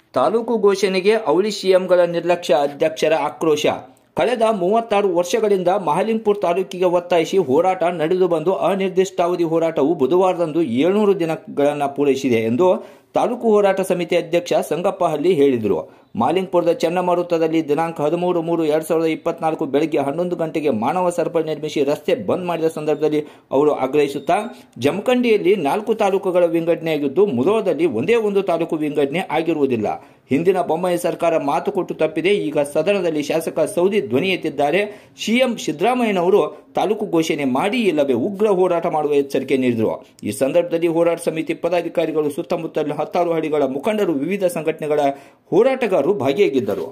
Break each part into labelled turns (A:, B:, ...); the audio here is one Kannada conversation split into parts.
A: ತಾಲೂಕು ಘೋಷಣೆಗೆ ಅವಳಿ ಸಿಎಂಗಳ ನಿರ್ಲಕ್ಷ್ಯ ಅಧ್ಯಕ್ಷರ ಆಕ್ರೋಶ ಕಳೆದ ಮೂವತ್ತಾರು ವರ್ಷಗಳಿಂದ ಮಹಲಿಂಗ್ಪುರ್ ತಾಲೂಕಿಗೆ ಒತ್ತಾಯಿಸಿ ಹೋರಾಟ ನಡೆದು ಬಂದು ಅನಿರ್ದಿಷ್ಟಾವಧಿ ಹೋರಾಟವು ಬುಧವಾರದಂದು ಏಳ್ನೂರು ದಿನಗಳನ್ನು ಪೂರೈಸಿದೆ ಎಂದು ತಾಲೂಕು ಹೋರಾಟ ಸಮಿತಿ ಅಧ್ಯಕ್ಷ ಸಂಗಪ್ಪ ಹಳ್ಳಿ ಹೇಳಿದರು ಮಾಲಿಂಗ್ಪುರದ ಚನ್ನಮಾರುತದಲ್ಲಿ ದಿನಾಂಕ ಹದಿಮೂರು ಮೂರು ಎರಡ್ ಸಾವಿರದ ಇಪ್ಪತ್ನಾಲ್ಕು ಬೆಳಗ್ಗೆ ಹನ್ನೊಂದು ಗಂಟೆಗೆ ಮಾನವ ಸರಪಳಿ ನಿರ್ಮಿಸಿ ರಸ್ತೆ ಬಂದ್ ಮಾಡಿದ ಸಂದರ್ಭದಲ್ಲಿ ಅವರು ಆಗ್ರಹಿಸುತ್ತಾ ಜಮಖಂಡಿಯಲ್ಲಿ ನಾಲ್ಕು ತಾಲೂಕುಗಳ ವಿಂಗಡಣೆಯಾಗಿದ್ದು ಮುಧೋಳದಲ್ಲಿ ಒಂದೇ ಒಂದು ತಾಲೂಕು ವಿಂಗಡಣೆ ಆಗಿರುವುದಿಲ್ಲ ಹಿಂದಿನ ಬೊಮ್ಮಾಯಿ ಸರ್ಕಾರ ಮಾತು ಕೊಟ್ಟು ತಪ್ಪಿದೆ ಈಗ ಸದನದಲ್ಲಿ ಶಾಸಕ ಸೌದಿ ಧ್ವನಿ ಎತ್ತಿದ್ದಾರೆ ಸಿಎಂ ಸಿದ್ದರಾಮಯ್ಯನವರು ತಾಲೂಕು ಘೋಷಣೆ ಮಾಡಿ ಇಲ್ಲವೇ ಉಗ್ರ ಹೋರಾಟ ಮಾಡುವ ಎಚ್ಚರಿಕೆ ನೀಡಿದರು ಈ ಸಂದರ್ಭದಲ್ಲಿ ಹೋರಾಟ ಸಮಿತಿ ಪದಾಧಿಕಾರಿಗಳು ಸುತ್ತಮುತ್ತಲಿನ ಹತ್ತಾರು ಹಳ್ಳಿಗಳ ಮುಖಂಡರು ವಿವಿಧ ಸಂಘಟನೆಗಳ ಹೋರಾಟಗಾರರು ಭಾಗಿಯಾಗಿದ್ದರು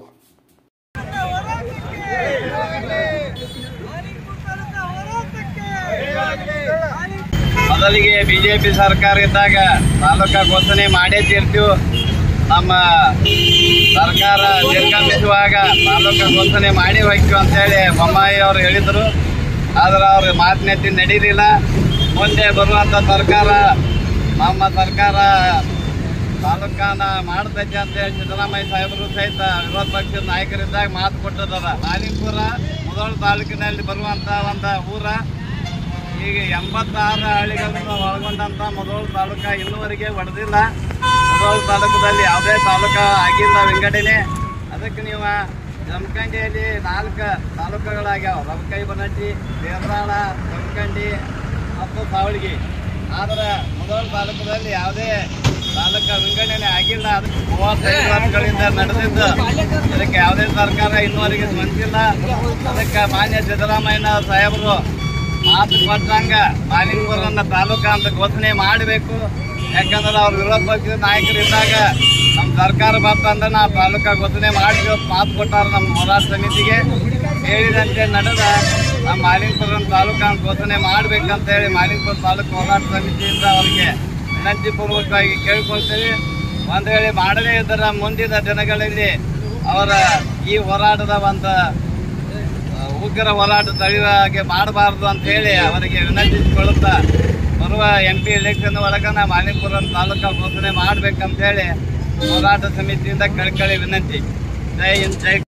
B: ಮೊದಲಿಗೆ ಬಿಜೆಪಿ ಸರ್ಕಾರ ಇದ್ದಾಗ ತಾಲೂಕ ಘೋಷಣೆ ಮಾಡೇ ತೀರ್ತೀವಿ ನಮ್ಮ ಸರ್ಕಾರ ನಿರ್ಗಮಿಸುವಾಗ ತಾಲೂಕ ಘೋಷಣೆ ಮಾಡಿ ಹೋಗ್ತೀವಿ ಅಂತೇಳಿ ಬೊಮ್ಮಾಯಿ ಅವರು ಹೇಳಿದರು ಆದ್ರೆ ಅವ್ರ ಮಾತಿನಂತೆ ನಡೀಲಿಲ್ಲ ಮುಂದೆ ಬರುವಂಥ ಸರ್ಕಾರ ನಮ್ಮ ಸರ್ಕಾರ ತಾಲೂಕನ ಮಾಡ್ತೈತೆ ಅಂತೇಳಿ ಸಿದ್ದರಾಮಯ್ಯ ಸಾಹೇಬರು ಸಹಿತ ವಿರೋಧ ಪಕ್ಷದ ನಾಯಕರಿದ್ದಾಗ ಮಾತು ಕೊಟ್ಟದದ ಮಾಲಿಂಪುರ ಮುದೋಳ ತಾಲೂಕಿನಲ್ಲಿ ಬರುವಂಥ ಒಂದು ಊರ ಈಗ ಎಂಬತ್ತಾರು ಹಳ್ಳಿಗಳನ್ನು ಒಳಗೊಂಡಂತ ಮೊದಲು ತಾಲೂಕ ಇನ್ನೂವರೆಗೆ ಒಡೆದಿಲ್ಲ ಮೊದಲು ತಾಲೂಕದಲ್ಲಿ ಯಾವುದೇ ತಾಲೂಕ ಆಗಿಲ್ಲ ವಿಂಗಡಣೆ ಅದಕ್ಕೆ ನೀವು ಜಮಖಂಡಿಯಲ್ಲಿ ನಾಲ್ಕು ತಾಲೂಕುಗಳಾಗ್ಯಾವ ರವಕೈ ಬನಟ್ಟಿ ದೇವರಾಳ ಜಮಖಂಡಿ ಮತ್ತು ಸಾವಳಗಿ ಆದ್ರೆ ಮೊದಲ ತಾಲೂಕದಲ್ಲಿ ಯಾವುದೇ ತಾಲೂಕ ವಿಂಗಡಣೆ ಆಗಿಲ್ಲ ಅದಕ್ಕೆ ಮೂವತ್ತೈದು ವರ್ಷಗಳಿಂದ ನಡೆದಿದ್ದು ಇದಕ್ಕೆ ಯಾವುದೇ ಸರ್ಕಾರ ಇನ್ನೂವರೆಗೆ ಸ್ಪಂದಿಸಿಲ್ಲ ಅದಕ್ಕೆ ಮಾನ್ಯ ಸಿದ್ದರಾಮಯ್ಯ ಸಾಹೇಬರು ಮಾತು ಕೊಟ್ಟಂಗ ಮಾಲಿಂಗಪುರನ್ನ ತಾಲೂಕ ಅಂತ ಘೋಷಣೆ ಮಾಡಬೇಕು ಯಾಕಂದ್ರೆ ಅವ್ರ ವಿರೋಧ ಪಕ್ಷದ ನಾಯಕರಿದ್ದಾಗ ನಮ್ಮ ಸರ್ಕಾರ ಬಂತಂದ್ರೆ ನಾವು ತಾಲೂಕ ಘೋಷಣೆ ಮಾಡ್ತೀವಿ ಅಂತ ಮಾತು ಕೊಟ್ಟಾರ ನಮ್ಮ ಹೋರಾಟ ಸಮಿತಿಗೆ ಹೇಳಿದಂತೆ ನಡೆದ ನಮ್ಮ ಮಾಲಿಂಗಪುರ ತಾಲೂಕ ಅಂತ ಘೋಷಣೆ ಮಾಡ್ಬೇಕಂತ ಹೇಳಿ ಮಾಲಿಂಗಪುರ ತಾಲೂಕು ಹೋರಾಟ ಸಮಿತಿಯಿಂದ ಅವರಿಗೆ ವಿನಂತಿ ಪೂರ್ವಕವಾಗಿ ಕೇಳ್ಕೊಳ್ತೇವೆ ಒಂದು ವೇಳೆ ಮಾಡದೇ ಇದ್ದರ ಮುಂದಿನ ದಿನಗಳಲ್ಲಿ ಅವರ ಈ ಹೋರಾಟದ ಒಂದು ಉಗ್ರ ಹೋರಾಟ ತಡೆಯುವ ಹಾಗೆ ಮಾಡಬಾರ್ದು ಅಂತ ಹೇಳಿ ಅವರಿಗೆ ವಿನಂತಿಸಿಕೊಳ್ಳುತ್ತಾ ಬರುವ ಎಂ ಪಿ ಎಲೆಕ್ಷನ್ ಒಳಗನ ಮಾಲಿಂಪುರ ತಾಲೂಕಾ ಘೋಷಣೆ ಮಾಡ್ಬೇಕಂತ ಹೇಳಿ ಹೋರಾಟ ಸಮಿತಿಯಿಂದ ಕಳ್ಕಳಿ ವಿನಂತಿ ಜೈ ಹಿಂದ್ ಜೈ